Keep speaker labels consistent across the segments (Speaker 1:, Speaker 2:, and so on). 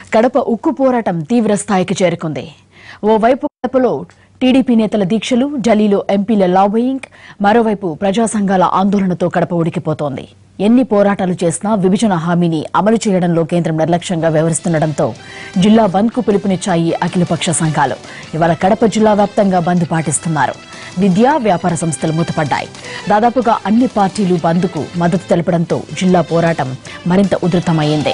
Speaker 1: కడప ఉక్కు పోరాటం తీవ్ర స్థాయికి చేరుకుంది ఓవైపు కడపలో టీడీపీ నేతల దీక్షలు ఢిల్లీలో ఎంపీల లాబియింగ్ మరోవైపు ప్రజా సంఘాల ఆందోళనతో కడప ఉడికిపోతోంది ఎన్ని పోరాటాలు చేసినా విభజన హామీని అమలు చేయడంలో కేంద్రం నిర్లక్ష్యంగా వ్యవహరిస్తుండటంతో జిల్లా బంద్కు పిలుపునిచ్చాయి అఖిలపక్ష సంఘాలు ఇవాళ కడప జిల్లా వ్యాప్తంగా బంద్ పాటిస్తున్నారు విద్యా వ్యాపార సంస్థలు మూతపడ్డాయి దాదాపుగా అన్ని పార్టీలు బంద్కు మద్దతు తెలపడంతో జిల్లా పోరాటం మరింత ఉధృతమైంది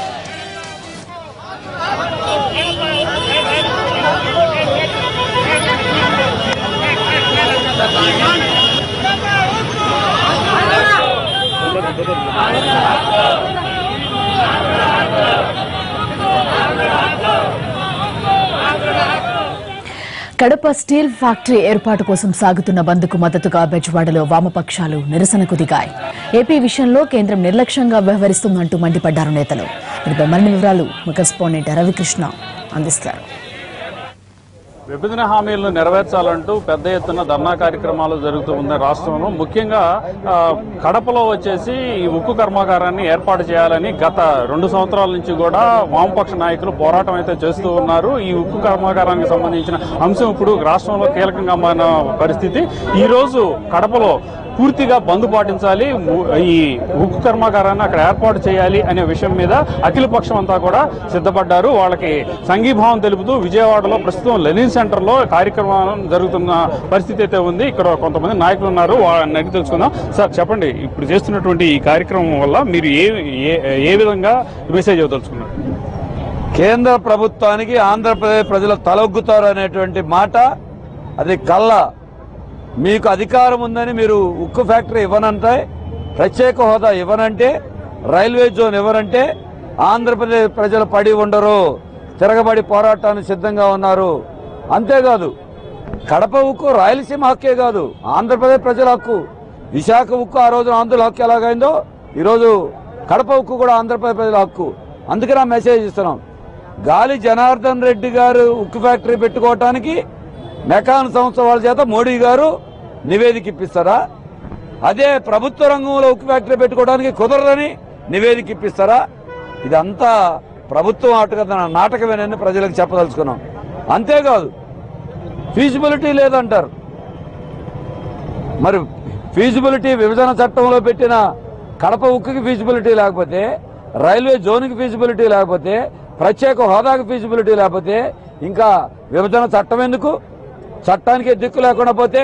Speaker 1: కడప స్టీల్ ఫ్యాక్టరీ ఏర్పాటు కోసం సాగుతున్న బంద్కు మద్దతుగా బెజవాడలో వామపక్షాలు నిరసనకు దిగాయి ఏపీ విషయంలో కేంద్రం నిర్లక్ష్యంగా వ్యవహరిస్తుందంటూ మండిపడ్డారు నేతలు దీనిపై మరిన్ని వివరాలు మా కరెస్పాండెంట్ రవికృష్ణ అందిస్తారు
Speaker 2: విభజన హామీలను నెరవేర్చాలంటూ పెద్ద ఎత్తున ధర్నా కార్యక్రమాలు జరుగుతూ ఉన్నాయి రాష్ట్రంలో ముఖ్యంగా ఆ, కడపలో వచ్చేసి ఈ ఉక్కు కర్మాగారాన్ని ఏర్పాటు చేయాలని గత రెండు సంవత్సరాల నుంచి కూడా వామపక్ష నాయకులు పోరాటం అయితే చేస్తూ ఉన్నారు ఈ ఉక్కు కర్మాగారానికి సంబంధించిన అంశం ఇప్పుడు రాష్ట్రంలో కీలకంగా మారిన పరిస్థితి ఈ రోజు కడపలో పూర్తిగా బంద్ పాటించాలి ము- ఈ ఉక్కు కర్మాగారాన్ని అక్కడ ఏర్పాటు చేయాలి అనే విషయం మీద అఖిల పక్షం అంతా కూడా సిద్ధపడ్డారు వాళ్ళకి సంఘీభావం తెలుపుతూ విజయవాడలో ప్రస్తుతం లెనిన్ సెంటర్ లో కార్యక్రమం జరుగుతున్న పరిస్థితి అయితే ఉంది ఇక్కడ కొంతమంది నాయకులు ఉన్నారు వాళ్ళని అడిగి తెలుసుకుందాం సార్ చెప్పండి ఇప్పుడు చేస్తున్నటువంటి ఈ కార్యక్రమం వల్ల మీరు ఏ ఏ- ఏ విధంగా మెసేజ్ ఇవ్వదలుచుకున్నారు
Speaker 3: కేంద్ర ప్రభుత్వానికి ఆంధ్రప్రదేశ్ ప్రజలు తలొగ్గుతారు అనేటువంటి మాట అది కళ్ళ మీకు అధికారం ఉందని మీరు ఉక్కు ఫ్యాక్టరీ ఇవ్వనంటే ప్రత్యేక హోదా ఇవ్వనంటే రైల్వే జోన్ ఇవ్వనంటే ఆంధ్రప్రదేశ్ ప్రజలు పడి ఉండరు తిరగబడి పోరాటానికి సిద్ధంగా ఉన్నారు అంతేకాదు కడప ఉక్కు రాయలసీమ హక్కే కాదు ఆంధ్రప్రదేశ్ ప్రజల హక్కు విశాఖ ఉక్కు ఆ రోజున ఆంధ్రుల హక్కు ఎలాగైందో ఈరోజు కడప ఉక్కు కూడా ఆంధ్రప్రదేశ్ ప్రజల హక్కు అందుకే నా మెసేజ్ ఇస్తున్నాం గాలి జనార్దన్ రెడ్డి గారు ఉక్కు ఫ్యాక్టరీ పెట్టుకోవటానికి మెకాన్ సంస్థ వాళ్ళ చేత మోడీ గారు నివేదిక ఇప్పిస్తారా అదే ప్రభుత్వ రంగంలో ఉక్కు ఫ్యాక్టరీ పెట్టుకోవడానికి కుదరదని నివేదిక ఇప్పిస్తారా ఇదంతా ప్రభుత్వం ఆటగా నాటకమేనని ప్రజలకు చెప్పదలుచుకున్నాం అంతేకాదు ఫీజిబిలిటీ లేదంటారు మరి ఫీజిబిలిటీ విభజన చట్టంలో పెట్టిన కడప ఉక్కుకి ఫీజిబిలిటీ లేకపోతే రైల్వే జోన్కి ఫీజిబిలిటీ లేకపోతే ప్రత్యేక హోదాకి ఫీజిబిలిటీ లేకపోతే ఇంకా విభజన చట్టం ఎందుకు చట్టానికి దిక్కు లేకుండా పోతే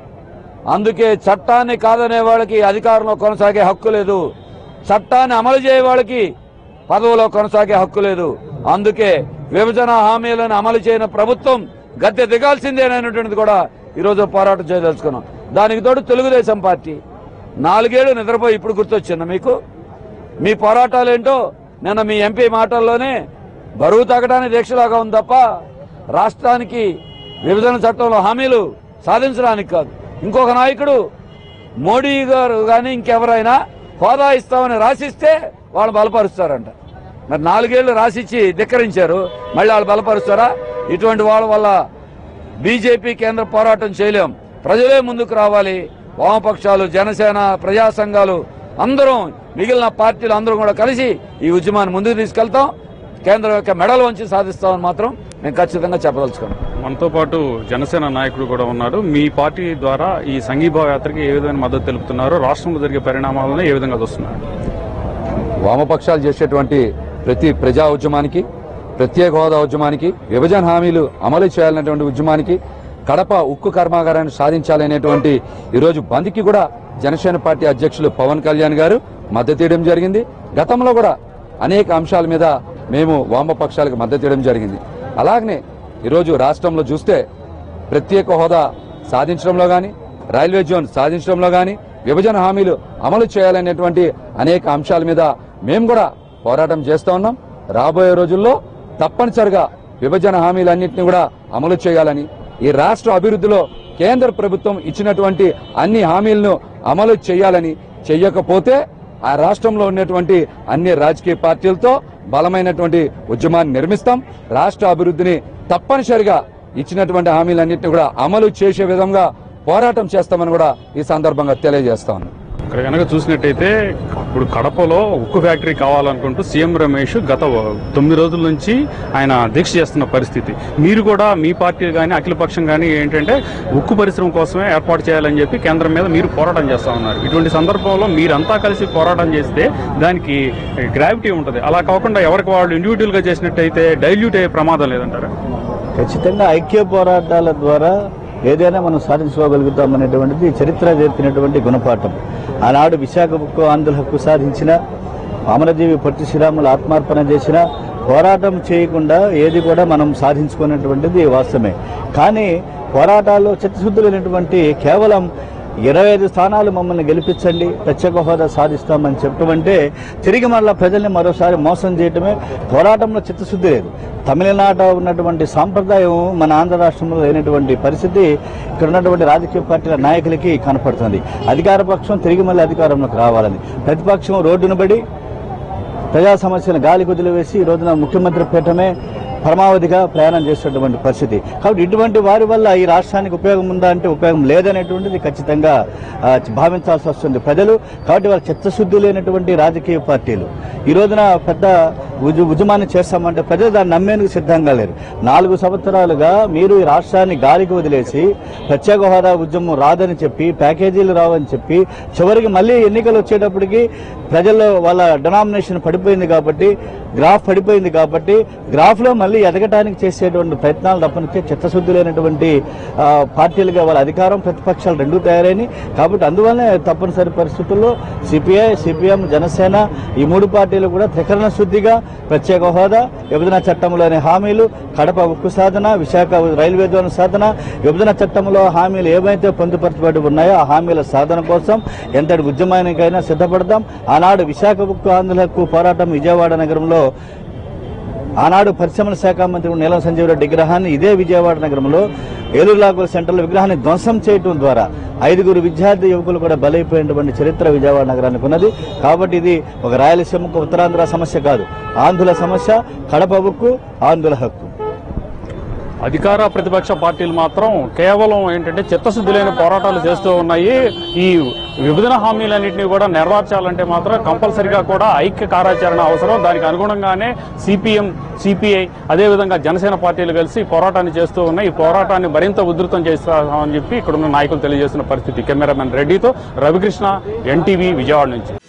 Speaker 3: అందుకే చట్టాన్ని కాదనే వాళ్ళకి అధికారంలో కొనసాగే హక్కు లేదు చట్టాన్ని అమలు చేయ వాళ్ళకి పదవిలో కొనసాగే హక్కు లేదు అందుకే విభజన హామీలను అమలు చేయని ప్రభుత్వం గద్దె దిగాల్సిందేనటువంటిది కూడా ఈరోజు పోరాటం చేయదలుచుకున్నాం దానికి తోడు తెలుగుదేశం పార్టీ నాలుగేళ్లు నిద్రపోయి ఇప్పుడు గుర్తొచ్చింది మీకు మీ పోరాటాలు ఏంటో నిన్న మీ ఎంపీ మాటల్లోనే బరువు తగ్గడానికి దీక్షలాగా ఉంది తప్ప రాష్ట్రానికి విభజన చట్టంలో హామీలు సాధించడానికి కాదు ఇంకొక నాయకుడు మోడీ గారు కానీ ఇంకెవరైనా హోదా ఇస్తామని రాసిస్తే వాళ్ళు బలపరుస్తారంట మరి నాలుగేళ్లు రాసిచ్చి ధిక్కరించారు మళ్ళీ వాళ్ళు బలపరుస్తారా ఇటువంటి వాళ్ళ వల్ల బీజేపీ కేంద్ర పోరాటం చేయలేం ప్రజలే ముందుకు రావాలి వామపక్షాలు జనసేన ప్రజా సంఘాలు అందరం మిగిలిన పార్టీలు అందరూ కూడా కలిసి ఈ ఉద్యమాన్ని ముందుకు తీసుకెళ్తాం కేంద్రం యొక్క మెడల్ వంచి సాధిస్తామని మాత్రం మేము ఖచ్చితంగా చెప్పదలుచుకున్నాం
Speaker 2: మనతో పాటు జనసేన నాయకుడు కూడా ఉన్నారు మీ పార్టీ ద్వారా ఈ సంఘీభావ యాత్రకి ఏ విధమైన మద్దతు తెలుపుతున్నారు రాష్ట్రంలో జరిగే పరిణామాలను ఏ విధంగా చూస్తున్నారు
Speaker 4: వామపక్షాలు చేసేటువంటి ప్రతి ప్రజా ఉద్యమానికి ప్రత్యేక హోదా ఉద్యమానికి విభజన హామీలు అమలు చేయాలనేటువంటి ఉద్యమానికి కడప ఉక్కు కర్మాగారాన్ని సాధించాలనేటువంటి ఈరోజు బంద్కి కూడా జనసేన పార్టీ అధ్యక్షులు పవన్ కళ్యాణ్ గారు మద్దతు ఇవ్వడం జరిగింది గతంలో కూడా అనేక అంశాల మీద మేము వామపక్షాలకు మద్దతు ఇవ్వడం జరిగింది అలాగనే ఈరోజు రాష్ట్రంలో చూస్తే ప్రత్యేక హోదా సాధించడంలో గాని రైల్వే జోన్ సాధించడంలో గాని విభజన హామీలు అమలు చేయాలనేటువంటి అనేక అంశాల మీద మేము కూడా పోరాటం చేస్తూ ఉన్నాం రాబోయే రోజుల్లో తప్పనిసరిగా విభజన హామీలన్నింటినీ కూడా అమలు చేయాలని ఈ రాష్ట్ర అభివృద్ధిలో కేంద్ర ప్రభుత్వం ఇచ్చినటువంటి అన్ని హామీలను అమలు చేయాలని చెయ్యకపోతే ఆ రాష్ట్రంలో ఉన్నటువంటి అన్ని రాజకీయ పార్టీలతో బలమైనటువంటి ఉద్యమాన్ని నిర్మిస్తాం రాష్ట్ర అభివృద్ధిని తప్పనిసరిగా ఇచ్చినటువంటి హామీలన్నింటినీ కూడా అమలు చేసే విధంగా పోరాటం చేస్తామని కూడా ఈ సందర్భంగా తెలియజేస్తా ఉన్నాం
Speaker 2: ఇక్కడ కనుక చూసినట్టయితే ఇప్పుడు కడపలో ఉక్కు ఫ్యాక్టరీ కావాలనుకుంటూ సీఎం రమేష్ గత తొమ్మిది రోజుల నుంచి ఆయన దీక్ష చేస్తున్న పరిస్థితి మీరు కూడా మీ పార్టీ కానీ అఖిలపక్షం కానీ ఏంటంటే ఉక్కు పరిశ్రమ కోసమే ఏర్పాటు చేయాలని చెప్పి కేంద్రం మీద మీరు పోరాటం చేస్తా ఉన్నారు ఇటువంటి సందర్భంలో మీరంతా కలిసి పోరాటం చేస్తే దానికి గ్రావిటీ ఉంటుంది అలా కాకుండా ఎవరికి వాళ్ళు ఇండివిజువల్ గా చేసినట్టయితే డైల్యూట్ అయ్యే ప్రమాదం లేదంటారా
Speaker 5: ఖచ్చితంగా ఐక్య పోరాటాల ద్వారా ఏదైనా మనం సాధించుకోగలుగుతాం అనేటువంటిది చరిత్ర నేర్పినటువంటి గుణపాఠం ఆనాడు విశాఖ ఉక్కు ఆంధ్ర హక్కు సాధించిన అమరజీవి పొట్టి శ్రీరాములు ఆత్మార్పణ చేసిన పోరాటం చేయకుండా ఏది కూడా మనం సాధించుకున్నటువంటిది వాస్తవమే కానీ పోరాటాల్లో చిత్తశుద్ధి లేనటువంటి కేవలం ఇరవై ఐదు స్థానాలు మమ్మల్ని గెలిపించండి ప్రత్యేక హోదా సాధిస్తామని చెప్పడం అంటే తిరిగి మళ్ళా ప్రజల్ని మరోసారి మోసం చేయటమే పోరాటంలో చిత్తశుద్ధి లేదు తమిళనాట ఉన్నటువంటి సాంప్రదాయం మన ఆంధ్ర రాష్ట్రంలో లేనటువంటి పరిస్థితి ఇక్కడ ఉన్నటువంటి రాజకీయ పార్టీల నాయకులకి కనపడుతుంది అధికార పక్షం తిరిగి మళ్ళీ అధికారంలోకి రావాలని ప్రతిపక్షం రోడ్డును పడి ప్రజా సమస్యలను గాలి వదిలివేసి ఈ రోజున ముఖ్యమంత్రి పీఠమే పరమావధిగా ప్రయాణం చేసేటువంటి పరిస్థితి కాబట్టి ఇటువంటి వారి వల్ల ఈ రాష్ట్రానికి ఉపయోగం ఉందా అంటే ఉపయోగం లేదనేటువంటిది ఖచ్చితంగా ఆ, భావించాల్సి వస్తుంది ప్రజలు కాబట్టి వాళ్ళ చిత్తశుద్ధి లేనటువంటి రాజకీయ పార్టీలు ఈ రోజున పెద్ద ఉజు ఉద్యమాన్ని చేస్తామంటే ప్రజలు దాన్ని నమ్మేందుకు సిద్ధంగా లేరు నాలుగు సంవత్సరాలుగా మీరు ఈ రాష్ట్రాన్ని గాలికి వదిలేసి ప్రత్యేక హోదా ఉద్యమం రాదని చెప్పి ప్యాకేజీలు రావని చెప్పి చివరికి మళ్ళీ ఎన్నికలు వచ్చేటప్పటికి ప్రజల్లో వాళ్ళ డెనామినేషన్ పడిపోయింది కాబట్టి గ్రాఫ్ పడిపోయింది కాబట్టి గ్రాఫ్ లో మళ్ళీ ఎదగటానికి చేసేటువంటి ప్రయత్నాలు తప్పనిచ్చే చిత్తశుద్ధి లేనటువంటి ఆ, పార్టీలుగా వాళ్ళ అధికారం ప్రతిపక్షాలు రెండూ తయారైనవి కాబట్టి అందువల్లనే తప్పనిసరి పరిస్థితుల్లో సిపిఐ సిపిఎం జనసేన ఈ మూడు పార్టీలు కూడా త్రికరణ శుద్ధిగా ప్రత్యేక హోదా విభజన చట్టంలోని హామీలు కడప ఉక్కు సాధన విశాఖ రైల్వే జోన్ సాధన విభజన చట్టంలో హామీలు ఏవైతే పొందుపరచబడి ఉన్నాయో ఆ హామీల సాధన కోసం ఎంతటి ఉద్యమానికైనా సిద్ధపడదాం ఆనాడు విశాఖ ఉక్కు ఆంధ్ర హక్కు పోరాటం విజయవాడ నగరంలో ఆనాడు పరిశ్రమల శాఖ మంత్రి నీలం సంజీవ్ రెడ్డి విగ్రహాన్ని ఇదే విజయవాడ నగరంలో ఏలూరు లాగోల్ సెంటర్లో విగ్రహాన్ని ధ్వంసం చేయటం ద్వారా ఐదుగురు విద్యార్థి యువకులు కూడా బలైపోయినటువంటి చరిత్ర విజయవాడ నగరానికి ఉన్నది కాబట్టి ఇది ఒక రాయలసీమకు ఉత్తరాంధ్ర సమస్య కాదు ఆంధ్రుల సమస్య కడప ఉక్కు ఆంధ్రుల హక్కు
Speaker 2: అధికార ప్రతిపక్ష పార్టీలు మాత్రం కేవలం ఏంటంటే చిత్తశుద్ధి లేని పోరాటాలు చేస్తూ ఉన్నాయి ఈ విభజన హామీలన్నింటినీ కూడా నెరవేర్చాలంటే మాత్రం కంపల్సరిగా కూడా ఐక్య కార్యాచరణ అవసరం దానికి అనుగుణంగానే సిపిఎం సిపిఐ అదేవిధంగా జనసేన పార్టీలు కలిసి ఈ పోరాటాన్ని చేస్తూ ఉన్నాయి ఈ పోరాటాన్ని మరింత ఉధృతం చేస్తామని చెప్పి ఇక్కడున్న నాయకులు తెలియజేసిన పరిస్థితి కెమెరామెన్ రెడ్డితో రవికృష్ణ ఎన్టీవీ విజయవాడ నుంచి